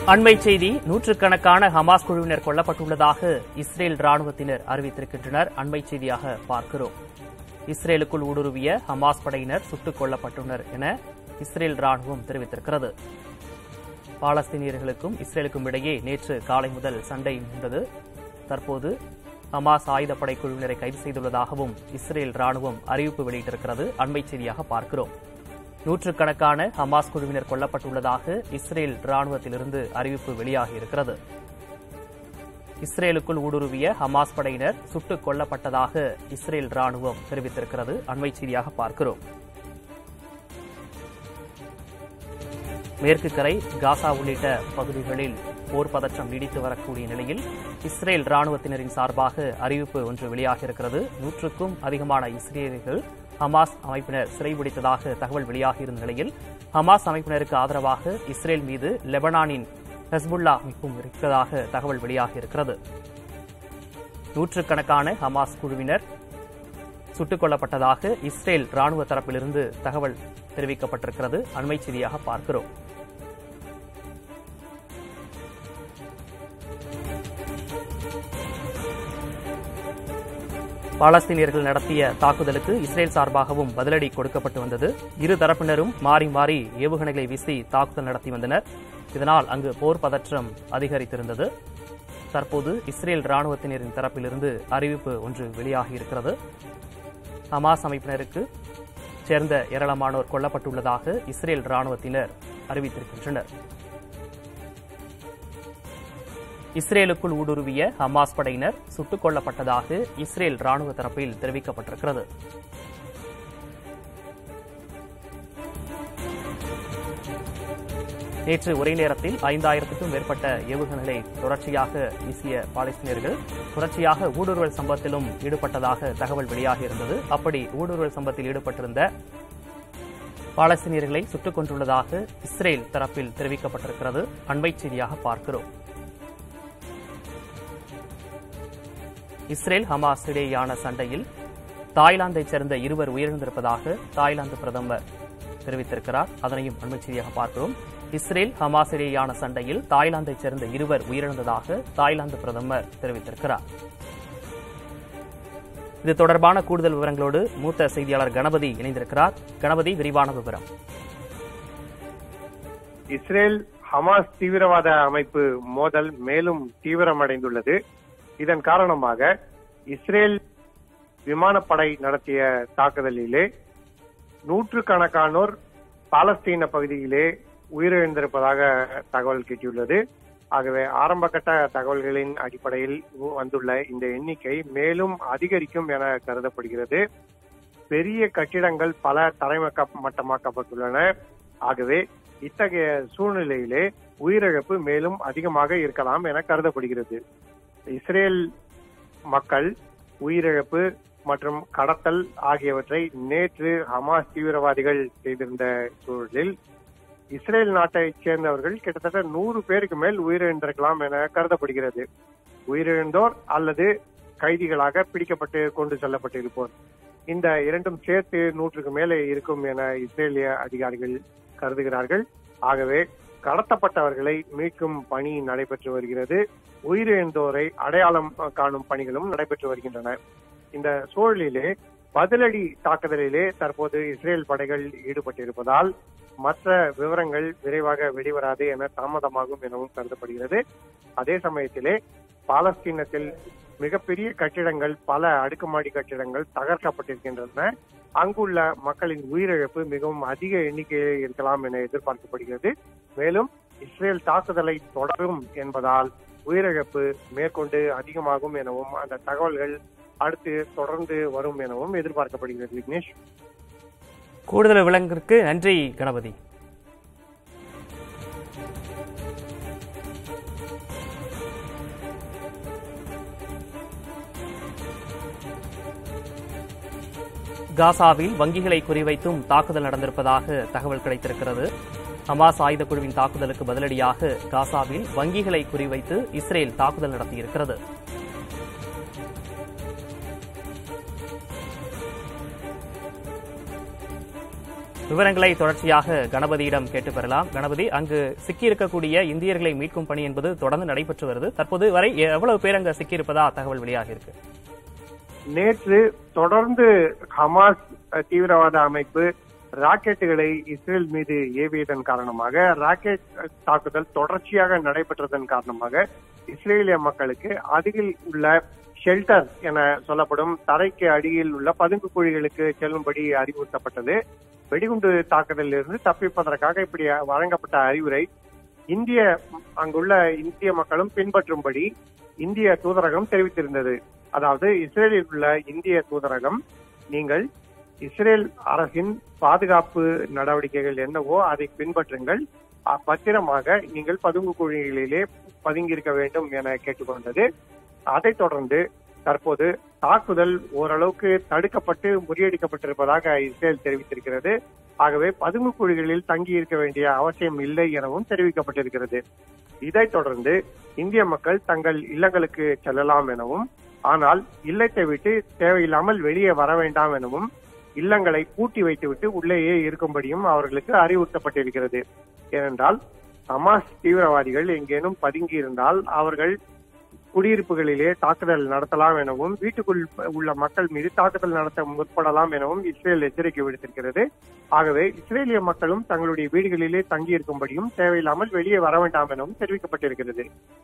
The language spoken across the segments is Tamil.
அண்மை செய்தி நூற்றுக்கணக்கான ஹமாஸ் குழுவினர் கொல்லப்பட்டுள்ளதாக இஸ்ரேல் ராணுவத்தினர் அறிவித்திருக்கின்றனர் அண்மை செய்தியாக பார்க்கிறோம் இஸ்ரேலுக்குள் ஊடுருவிய ஹமாஸ் படையினர் சுட்டுக் கொல்லப்பட்டுள்ளனர் என இஸ்ரேல் ராணுவம் தெரிவித்திருக்கிறது பாலஸ்தீனியர்களுக்கும் இஸ்ரேலுக்கும் இடையே நேற்று காலை முதல் சண்டை நின்றது தற்போது ஹமாஸ் ஆயுதப்படை குழுவினரை கைது செய்துள்ளதாகவும் இஸ்ரேல் ராணுவம் அறிவிப்பு வெளியிட்டிருக்கிறது அண்மை செய்தியாக பார்க்கிறோம் நூற்றுக்கணக்கான ஹமாஸ் குழுவினர் கொல்லப்பட்டுள்ளதாக இஸ்ரேல் ராணுவத்திலிருந்து அறிவிப்பு வெளியாகியிருக்கிறது இஸ்ரேலுக்குள் ஊடுருவிய ஹமாஸ் படையினர் சுட்டுக் கொல்லப்பட்டதாக இஸ்ரேல் ராணுவம் தெரிவித்திருக்கிறது அண்மை செய்தியாக பார்க்கிறோம் மேற்கு கரை காசா உள்ளிட்ட பகுதிகளில் போர் பதற்றம் நீடித்து வரக்கூடிய நிலையில் இஸ்ரேல் ராணுவத்தினரின் சார்பாக அறிவிப்பு ஒன்று வெளியாகியிருக்கிறது நூற்றுக்கும் அதிகமான இஸ்ரேலியர்கள் ஹமாஸ் அமைப்பினர் சிறைபிடித்ததாக தகவல் வெளியாகியிருந்த நிலையில் ஹமாஸ் அமைப்பினருக்கு ஆதரவாக இஸ்ரேல் மீது லெபனானின் ஹெஸ்புல்லா அமைப்பும் இருப்பதாக தகவல் வெளியாகியிருக்கிறது நூற்றுக்கணக்கான ஹமாஸ் குழுவினர் சுட்டுக் கொல்லப்பட்டதாக இஸ்ரேல் ராணுவ தரப்பிலிருந்து தகவல் தெரிவிக்கப்பட்டிருக்கிறது அண்மை செய்தியாக பார்க்கிறோம் பாலஸ்தீனியர்கள் நடத்திய தாக்குதலுக்கு இஸ்ரேல் சார்பாகவும் பதிலடி கொடுக்கப்பட்டு வந்தது இரு தரப்பினரும் மாறி மாறி ஏவுகணைகளை வீசி தாக்குதல் நடத்தி வந்தனர் இதனால் அங்கு போர் பதற்றம் அதிகரித்திருந்தது தற்போது இஸ்ரேல் ராணுவத்தினரின் தரப்பிலிருந்து அறிவிப்பு ஒன்று வெளியாகியிருக்கிறது ஹமாஸ் அமைப்பினருக்கு சேர்ந்த ஏராளமானோர் கொல்லப்பட்டுள்ளதாக இஸ்ரேல் ராணுவத்தினர் அறிவித்திருக்கின்றனர் இஸ்ரேலுக்குள் ஊடுருவிய ஹமாஸ் படையினர் சுட்டுக் கொல்லப்பட்டதாக இஸ்ரேல் ராணுவ தரப்பில் தெரிவிக்கப்பட்டிருக்கிறது நேற்று ஒரே நேரத்தில் ஐந்தாயிரத்துக்கும் மேற்பட்ட ஏவுகணைகளை தொடர்ச்சியாக வீசிய பாலஸ்தீனியர்கள் தொடர்ச்சியாக ஊடுருவல் சம்பவத்திலும் ஈடுபட்டதாக தகவல் வெளியாகியிருந்தது அப்படி ஊடுருவல் சம்பவத்தில் ஈடுபட்டிருந்த பாலஸ்தீனியர்களை சுட்டுக் கொண்டுள்ளதாக இஸ்ரேல் தரப்பில் தெரிவிக்கப்பட்டிருக்கிறது அண்மை செய்தியாக பார்க்கிறோம் இஸ்ரேல் ஹமாஸ் இடையேயான சண்டையில் தாய்லாந்தைச் சேர்ந்த இருவர் உயிரிழந்திருப்பதாக தாய்லாந்து பிரதமர் தெரிவித்திருக்கிறார் அதனையும் அண்மை செய்தியாக பார்க்கிறோம் இஸ்ரேல் ஹமாஸ் இடையேயான சண்டையில் தாய்லாந்தைச் சேர்ந்த இருவர் உயிரிழந்ததாக தாய்லாந்து பிரதமர் தெரிவித்திருக்கிறார் இது தொடர்பான கூடுதல் விவரங்களோடு மூத்த செய்தியாளர் கணபதி இணைந்திருக்கிறார் கணபதி விரிவான விவரம் இஸ்ரேல் ஹமாஸ் தீவிரவாத அமைப்பு மோதல் மேலும் தீவிரமடைந்துள்ளது இதன் காரணமாக இஸ்ரேல் விமானப்படை நடத்திய தாக்குதலிலே நூற்றுக்கணக்கானோர் பாலஸ்தீன பகுதியிலே உயிரிழந்திருப்பதாக தகவல் கிட்டியுள்ளது ஆகவே ஆரம்பகட்ட தகவல்களின் அடிப்படையில் வந்துள்ள இந்த எண்ணிக்கை மேலும் அதிகரிக்கும் என கருதப்படுகிறது பெரிய கட்டிடங்கள் பல தரைமக்க மட்டமாக்கப்பட்டுள்ளன ஆகவே இத்தகைய சூழ்நிலையிலே உயிரிழப்பு மேலும் அதிகமாக இருக்கலாம் என கருதப்படுகிறது இஸ்ரேல் மக்கள் உயிரிழப்பு மற்றும் கடத்தல் ஆகியவற்றை நேற்று ஹமாஸ் தீவிரவாதிகள் செய்திருந்த சூழலில் இஸ்ரேல் நாட்டைச் சேர்ந்தவர்கள் கிட்டத்தட்ட நூறு பேருக்கு மேல் உயிரிழந்திருக்கலாம் என கருதப்படுகிறது உயிரிழந்தோர் அல்லது கைதிகளாக பிடிக்கப்பட்டு கொண்டு செல்லப்பட்டிருப்போர் இந்த இரண்டும் சேர்த்து நூற்றுக்கு மேலே இருக்கும் என இஸ்ரேலிய அதிகாரிகள் கருதுகிறார்கள் ஆகவே கடத்தப்பட்டவர்களை மீட்கும் பணி நடைபெற்று வருகிறது உயிரிழந்தோரை அடையாளம் காணும் பணிகளும் நடைபெற்று வருகின்றன இந்த சூழலிலே பதிலடி தாக்குதலிலே தற்போது இஸ்ரேல் படைகள் ஈடுபட்டிருப்பதால் மற்ற விவரங்கள் விரைவாக வெளிவராது என தாமதமாகும் எனவும் கருதப்படுகிறது அதே சமயத்திலே பாலஸ்தீனத்தில் மிகப்பெரிய கட்டிடங்கள் பல அடுக்குமாடி கட்டிடங்கள் தகர்க்கப்பட்டிருக்கின்றன அங்குள்ள மக்களின் உயிரிழப்பு மிகவும் அதிக எண்ணிக்கையில் இருக்கலாம் என எதிர்பார்க்கப்படுகிறது மேலும் இஸ்ரேல் தாக்குதலை தொடரும் என்பதால் உயிரிழப்பு மேற்கொண்டு அதிகமாகும் எனவும் அந்த தகவல்கள் அடுத்து தொடர்ந்து வரும் எனவும் எதிர்பார்க்கப்படுகிறது விக்னேஷ் கூடுதல் விலங்கிற்கு நன்றி கணபதி காசாவில் வங்கிகளை குறிவைத்தும் தாக்குதல் நடந்திருப்பதாக தகவல் கிடைத்திருக்கிறது ஹமாஸ் ஆயுத குழுவின் தாக்குதலுக்கு பதிலடியாக காசாவில் வங்கிகளை குறிவைத்து இஸ்ரேல் தாக்குதல் நடத்தியிருக்கிறது விவரங்களை தொடர்ச்சியாக கணபதியிடம் கேட்டு பெறலாம் கணபதி அங்கு சிக்கியிருக்கக்கூடிய இந்தியர்களை மீட்கும் பணி என்பது தொடர்ந்து நடைபெற்று வருது தற்போது வரை எவ்வளவு பேர் அங்கு சிக்கியிருப்பதா தகவல் வெளியாகி இருக்கு நேற்று தொடர்ந்து ஹமாஸ் அஹ், தீவிரவாத அமைப்பு ராக்கெட்டுகளை இஸ்ரேல் மீது ஏவியதன் காரணமாக ராக்கெட் அஹ், தாக்குதல் தொடர்ச்சியாக நடைபெற்றதன் காரணமாக இஸ்ரேலிய மக்களுக்கு அருகில் உள்ள ஷெல்டர் என சொல்லப்படும் தரைக்கு அடியில் உள்ள பதுங்கு குழிகளுக்கு செல்லும்படி அறிவுறுத்தப்பட்டது வெடிகுண்டு தாக்குதலில் இருந்து தப்பிப்பதற்காக இப்படி வழங்கப்பட்ட அறிவுரை இந்திய அங்குள்ள இந்திய மக்களும் பின்பற்றும்படி இந்திய தூதரகம் தெரிவித்திருந்தது அதாவது இஸ்ரேலில் உள்ள இந்திய தூதரகம் நீங்கள் இஸ்ரேல் அரசின் பாதுகாப்பு நடவடிக்கைகள் என்னவோ அதை பின்பற்றுங்கள் அ- பத்திரமாக நீங்கள் பதுங்கு குழிகளிலே பதுங்கியிருக்க வேண்டும் என கேட்டுக்கொண்டது அதைத் தொடர்ந்து தற்போது தாக்குதல் ஓரளவுக்கு தடுக்கப்பட்டு முறியடிக்கப்பட்டிருப்பதாக இஸ்ரேல் தெரிவித்திருக்கிறது ஆகவே பதுங்கு குழிகளில் தங்கி இருக்க வேண்டிய அவசியம் இல்லை எனவும் தெரிவிக்கப்பட்டிருக்கிறது இதைத் தொடர்ந்து இந்திய மக்கள் தங்கள் இல்லங்களுக்கு செல்லலாம் எனவும் ஆனால் இல்லத்தை விட்டு தேவையில்லாமல் வெளியே வர வேண்டாம் எனவும் இல்லங்களை பூட்டி வைத்துவிட்டு உள்ளேயே இருக்கும்படியும் அவர்களுக்கு அறிவுறுத்தப்பட்டிருக்கிறது ஏனென்றால் ஹமாஸ் தீவிரவாதிகள் எங்கேனும் பதுங்கி இருந்தால் அவர்கள் குடியிருப்புகளிலே தாக்குதல் நடத்தலாம் எனவும் வீட்டுக்குள் உள்ள மக்கள் மீது தாக்குதல் நடத்த முற்படலாம் எனவும் இஸ்ரேல் எச்சரிக்கை விடுத்திருக்கிறது ஆகவே இஸ்ரேலிய மக்களும் தங்களுடைய வீடுகளிலே தங்கியிருக்கும்படியும் தேவையில்லாமல் வெளியே வர வேண்டாம் எனவும் தெரிவிக்கப்பட்டிருக்கிறது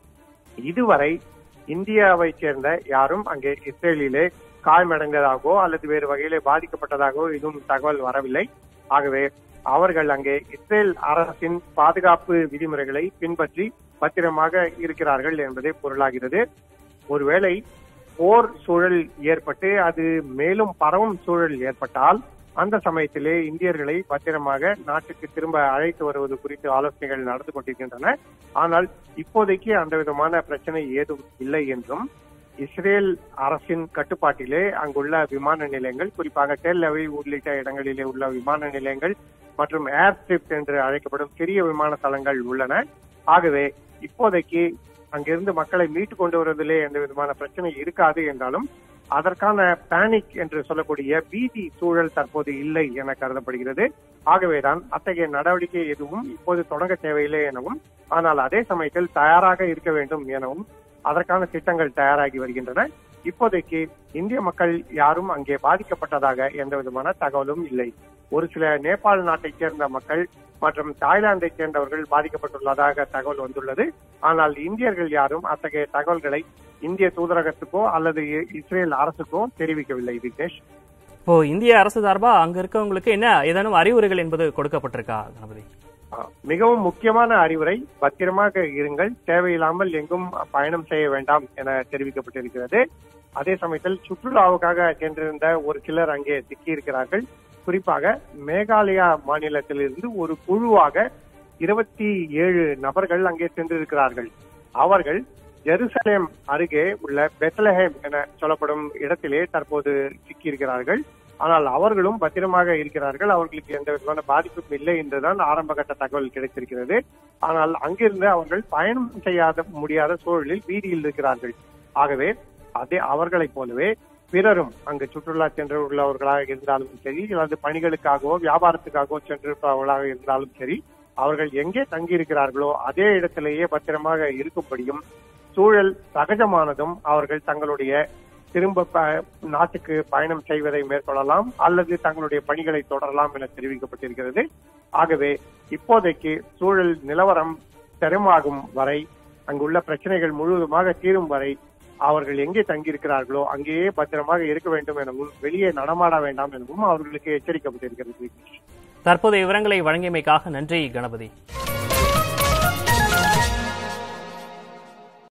இதுவரை இந்தியாவை சேர்ந்த யாரும் அங்கே இஸ்ரேலிலே காயமடைந்ததாகவோ அல்லது வேறு வகையிலே பாதிக்கப்பட்டதாகவோ எதுவும் தகவல் வரவில்லை ஆகவே அவர்கள் அங்கே இஸ்ரேல் அரசின் பாதுகாப்பு விதிமுறைகளை பின்பற்றி பத்திரமாக இருக்கிறார்கள் என்பதே பொருளாகிறது ஒருவேளை போர் சூழல் ஏற்பட்டு அது மேலும் பரவும் சூழல் ஏற்பட்டால் அந்த சமயத்திலே இந்தியர்களை பத்திரமாக நாட்டுக்கு திரும்ப அழைத்து வருவது குறித்து ஆலோசனைகள் நடந்து கொண்டிருக்கின்றன ஆனால் இப்போதைக்கு அந்த விதமான பிரச்சனை ஏதும் இல்லை என்றும் இஸ்ரேல் அரசின் கட்டுப்பாட்டிலே அங்குள்ள விமான நிலையங்கள் குறிப்பாக டெல் அவிவ் உள்ளிட்ட இடங்களிலே உள்ள விமான நிலையங்கள் மற்றும் ஏர் ஸ்ட்ரிப்ட் என்று அழைக்கப்படும் சிறிய விமான தளங்கள் உள்ளன ஆகவே இப்போதைக்கு அங்கிருந்து மக்களை மீட்டு கொண்டு வருவதிலே எந்த விதமான பிரச்சனை இருக்காது என்றாலும் அதற்கான பேனிக் என்று சொல்லக்கூடிய பீதி சூழல் தற்போது இல்லை என கருதப்படுகிறது ஆகவேதான் அத்தகைய நடவடிக்கை எதுவும் இப்போது தொடங்க தேவையில்லை எனவும் ஆனால் அதே சமயத்தில் தயாராக இருக்க வேண்டும் எனவும் அதற்கான திட்டங்கள் தயாராகி வருகின்றன இப்போதைக்கு இந்திய மக்கள் யாரும் அங்கே பாதிக்கப்பட்டதாக எந்த விதமான தகவலும் இல்லை ஒரு சில நேபாள் நாட்டைச் சேர்ந்த மக்கள் மற்றும் தாய்லாந்தைச் சேர்ந்தவர்கள் பாதிக்கப்பட்டுள்ளதாக தகவல் வந்துள்ளது ஆனால் இந்தியர்கள் யாரும் அத்தகைய தகவல்களை இந்திய தூதரகத்துக்கோ அல்லது இ- இஸ்ரேல் அரசுக்கோ தெரிவிக்கவில்லை விக்னேஷ் இப்போ இந்திய அரசு சார்பா அங்க இருக்கவங்களுக்கு என்ன ஏதேனும் அறிவுரைகள் என்பது கொடுக்கப்பட்டிருக்கா கணபதி ஆ, மிகவும் முக்கியமான அறிவுரை பத்திரமாக இருங்கள் தேவையில்லாமல் எங்கும் பயணம் செய்ய வேண்டாம் என தெரிவிக்கப்பட்டிருக்கிறது அதே சமயத்தில் சுற்றுலாவுக்காக சென்றிருந்த ஒரு சிலர் அங்கே சிக்கியிருக்கிறார்கள் குறிப்பாக மேகாலயா மாநிலத்திலிருந்து ஒரு குழுவாக இருபத்தி ஏழு நபர்கள் அங்கே சென்றிருக்கிறார்கள் அவர்கள் ஜெருசலேம் அருகே உள்ள பெத்லஹேம் என சொல்லப்படும் இடத்திலே தற்போது சிக்கியிருக்கிறார்கள் ஆனால் அவர்களும் பத்திரமாக இருக்கிறார்கள் அவர்களுக்கு எந்த விதமான பாதிப்பும் இல்லை என்றுதான் ஆரம்ப கட்ட தகவல் கிடைத்திருக்கிறது ஆனால் அங்கிருந்து அவர்கள் பயணம் செய்யாத முடியாத சூழலில் வீதியில் இருக்கிறார்கள் ஆகவே அதே அவர்களைப் போலவே பிறரும் அங்கு சுற்றுலா சென்று உள்ளவர்களாக இருந்தாலும் சரி அல்லது பணிகளுக்காகவோ வியாபாரத்துக்காகவோ சென்றிருப்பவர்களாக இருந்தாலும் சரி அவர்கள் எங்கே தங்கியிருக்கிறார்களோ அதே இடத்திலேயே பத்திரமாக இருக்கும்படியும் சூழல் சகஜமானதும் அவர்கள் தங்களுடைய திரும்ப ப- நாட்டுக்கு பயணம் செய்வதை மேற்கொள்ளலாம் அல்லது தங்களுடைய பணிகளை தொடரலாம் என தெரிவிக்கப்பட்டிருக்கிறது ஆகவே இப்போதைக்கு சூழல் நிலவரம் ஸ்திரமாகும் வரை அங்குள்ள பிரச்சனைகள் முழுவதுமாக தீரும் வரை அவர்கள் எங்கே தங்கியிருக்கிறார்களோ அங்கேயே பத்திரமாக இருக்க வேண்டும் எனவும் வெளியே நடமாட வேண்டாம் எனவும் அவர்களுக்கு எச்சரிக்கப்பட்டிருக்கிறது தற்போதைய விவரங்களை வழங்கியமைக்காக நன்றி கணபதி